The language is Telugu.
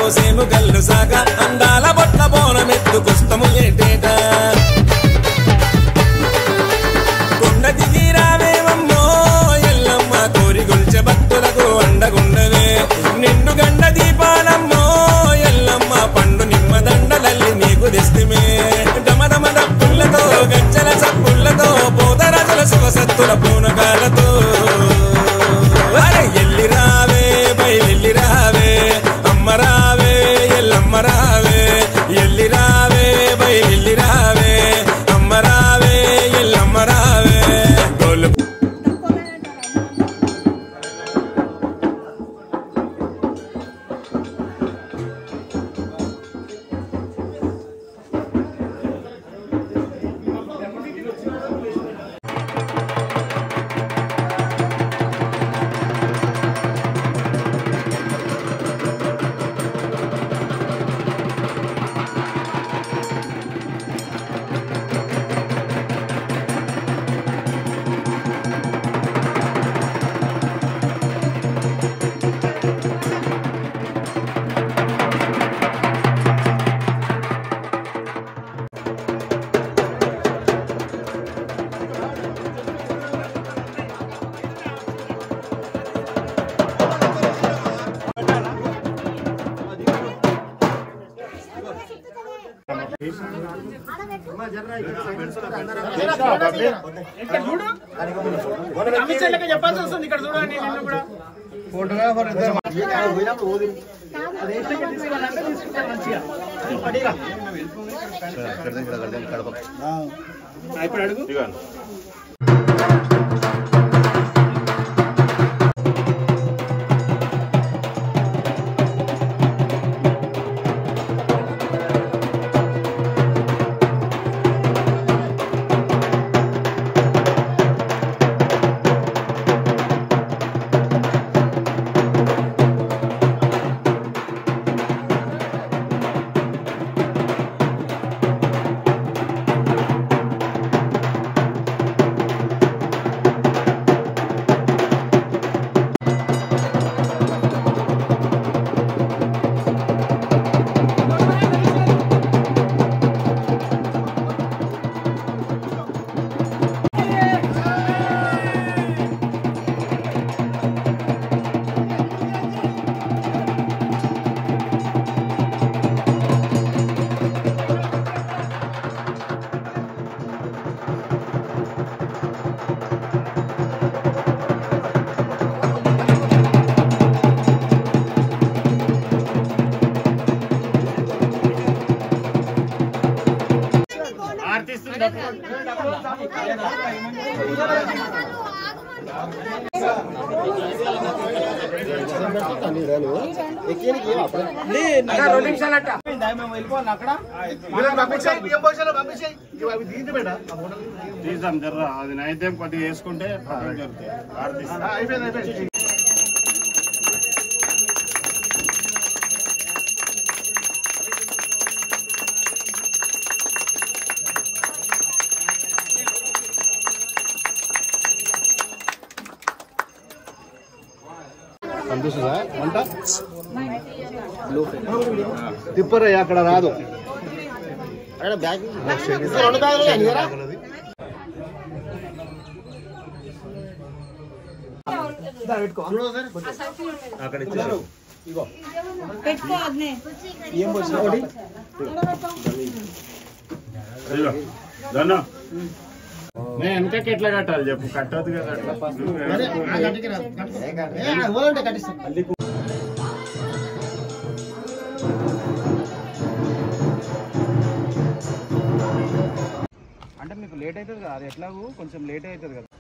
సేము కళ్ళు సాగ అందాల బొట్ల బోనమెత్తుకొస్తము ఏటేట కొండ దిగి రావేమమ్మో ఎల్లమ్మ కోరి గొల్చె భక్తులకు అండగుండవే నిండు గండ దీపాలమ్మో ఎల్లమ్మ పండు నిమ్మ దండలల్లి నీకు తెస్తిమే డమడమ డప్పులతో గజ్జల చప్పులతో పోతరాజుల శివసత్తుల పూనకాలతో అరే ఎల్లి రావే బయలెల్లి రావే అమ్మ రావే ఎల్లమ్మ రావే ఎల్లి రావే బయలెల్లి రావే అమ్మ రావే ఎల్లమ్మ రావే గోలు కమిషన్లకి చెప్పాల్సి వస్తుంది ఇక్కడ చూడండి నిన్ను కూడా ఇప్పుడు అడుగు రెండు నిమిషాలు అట్ట మేము వెళ్ళిపోవాలి అక్కడ తీసాం జర్రా అది నైవేద్యం కొద్దిగా వేసుకుంటే పక్కన జరుగుతాయి ఆరతి కనిపిస్తుందా వంట తిప్పరయ్య అక్కడ రాదు అక్కడ బ్యాగ్ రెండు బ్యాగులు కానీ కదా అక్కడ ఇచ్చారు పెట్టుకో అగ్నే ఏం పోసిన ఒకటి ఇదిగో, దన్ను. నేను వెనకకి ఎట్లా కట్టాలి చెప్పు కట్టదు కదా అట్లా అదే, ఆ గట్టికి రాదు. ఏ, ఆ ఊరంటే కట్టిస్తాం అంటే మీకు లేట్ అవుతుంది కదా అది ఎట్లాగూ కొంచెం లేట్ అవుతుంది కదా